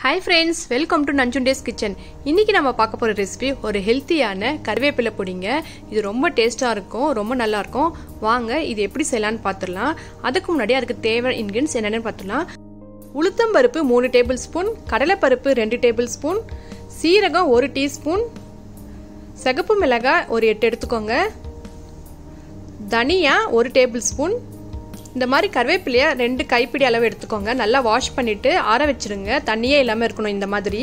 hi friends welcome to Nanjunde's kitchen இன்னைக்கு நம்ம பார்க்க போகிற ரெசிபி ஒரு ஹெல்த்தியான கருவேப்பிலை பொடிங்க இது ரொம்ப டேஸ்ட்டாக இருக்கும் ரொம்ப நல்லா இருக்கும் வாங்க இது எப்படி செய்யலாம்னு பார்த்துடலாம் அதுக்கு முன்னாடி அதுக்கு தேவை இன்கிரீடியன்ஸ் என்னென்னு பார்த்துடலாம் உளுத்தம்பருப்பு மூணு டேபிள் ஸ்பூன் கடலைப்பருப்பு ரெண்டு டேபிள் ஸ்பூன் சீரகம் ஒரு டீஸ்பூன் சிகப்பு மிளகாய் ஒரு எட்டு எடுத்துக்கோங்க தனியா ஒரு டேபிள் ஸ்பூன் இந்த மாதிரி கருவேப்பிலையை ரெண்டு கைப்பிடி அளவு எடுத்துக்கோங்க நல்லா வாஷ் பண்ணிட்டு ஆற வச்சிருங்க தண்ணியே இல்லாமல் இருக்கணும் இந்த மாதிரி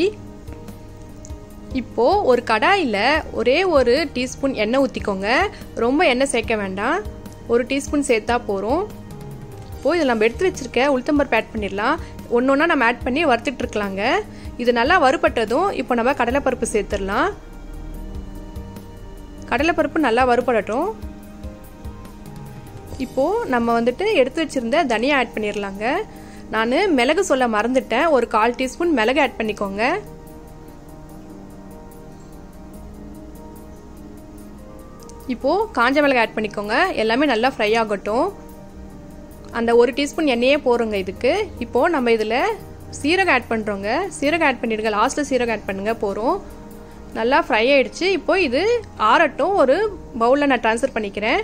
இப்போ ஒரு கடாயில் ஒரே ஒரு டீஸ்பூன் எண்ணெய் ஊற்றிக்கோங்க ரொம்ப எண்ணெய் சேர்க்க வேண்டாம் ஒரு டீஸ்பூன் சேர்த்தா போகிறோம் இப்போது இதில் நம்ம எடுத்து வச்சிருக்க உளுத்தம்பருப்பு ஆட் பண்ணிடலாம் ஒன்று ஒன்றா நம்ம ஆட் பண்ணி வறுத்துட்டு இருக்கலாங்க இது நல்லா வறுபட்டதும் இப்போ நம்ம கடலைப்பருப்பு சேர்த்துடலாம் கடலைப்பருப்பு நல்லா வறுபடட்டும் இப்போது நம்ம வந்துட்டு எடுத்து வச்சுருந்த தனியா ஆட் பண்ணிடலாங்க நான் மிளகு சொல்ல மறந்துட்டேன் ஒரு கால் டீஸ்பூன் மிளகு ஆட் பண்ணிக்கோங்க இப்போது காஞ்ச மிளகு ஆட் பண்ணிக்கோங்க எல்லாமே நல்லா ஃப்ரை ஆகட்டும் அந்த ஒரு டீஸ்பூன் எண்ணெயே போகிறோங்க இதுக்கு இப்போது நம்ம இதில் சீரகம் ஆட் பண்ணுறோங்க சீரகம் ஆட் பண்ணிடுங்க லாஸ்ட்டில் சீரகம் ஆட் பண்ணுங்க போகிறோம் நல்லா ஃப்ரை ஆயிடுச்சு இப்போ இது ஆறட்டும் ஒரு பவுலில் நான் ட்ரான்ஸ்ஃபர் பண்ணிக்கிறேன்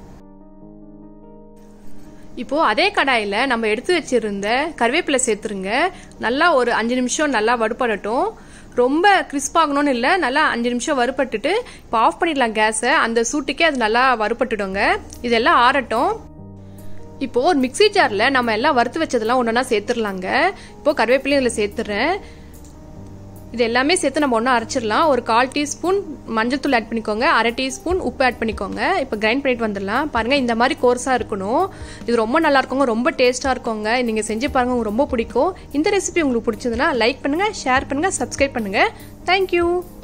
இப்போ அதே கடாயில் நம்ம எடுத்து வச்சிருந்த கருவேப்பிலை சேர்த்துருங்க நல்லா ஒரு அஞ்சு நிமிஷம் நல்லா வறுப்படட்டும் ரொம்ப கிறிஸ்பாகணும்னு இல்லை நல்லா அஞ்சு நிமிஷம் வறுப்பட்டுட்டு இப்போ ஆஃப் பண்ணிடலாம் கேஸை அந்த சூட்டுக்கே அது நல்லா வறுப்பட்டுடுங்க இதெல்லாம் ஆறட்டும் இப்போ ஒரு மிக்சி ஜாரில் நம்ம எல்லாம் வறுத்து வச்சதெல்லாம் ஒன்றா சேர்த்துடலாங்க இப்போ கருவேப்பிலையும் இதில் சேர்த்துறேன் இது எல்லாமே சேர்த்து நம்ம ஒன்றா அரைச்சிடலாம் ஒரு கால் டீஸ்பூன் மஞ்சள் தூள் ஆட் பண்ணிக்கோங்க அரை டீஸ்பூன் உப்பு ஆட் பண்ணிக்கோங்க இப்போ கிரைண்ட் பண்ணிட்டு வந்துடலாம் பாருங்கள் இந்த மாதிரி கோர்ஸாக இருக்கணும் இது ரொம்ப நல்லா இருக்குங்க ரொம்ப டேஸ்ட்டாக இருக்குங்க நீங்கள் செஞ்சு பாருங்கள் உங்களுக்கு ரொம்ப பிடிக்கும் இந்த ரெசிபி உங்களுக்கு பிடிச்சதுன்னா லைக் பண்ணுங்கள் ஷேர் பண்ணுங்கள் சப்ஸ்கிரைப் பண்ணுங்கள் தேங்க்யூ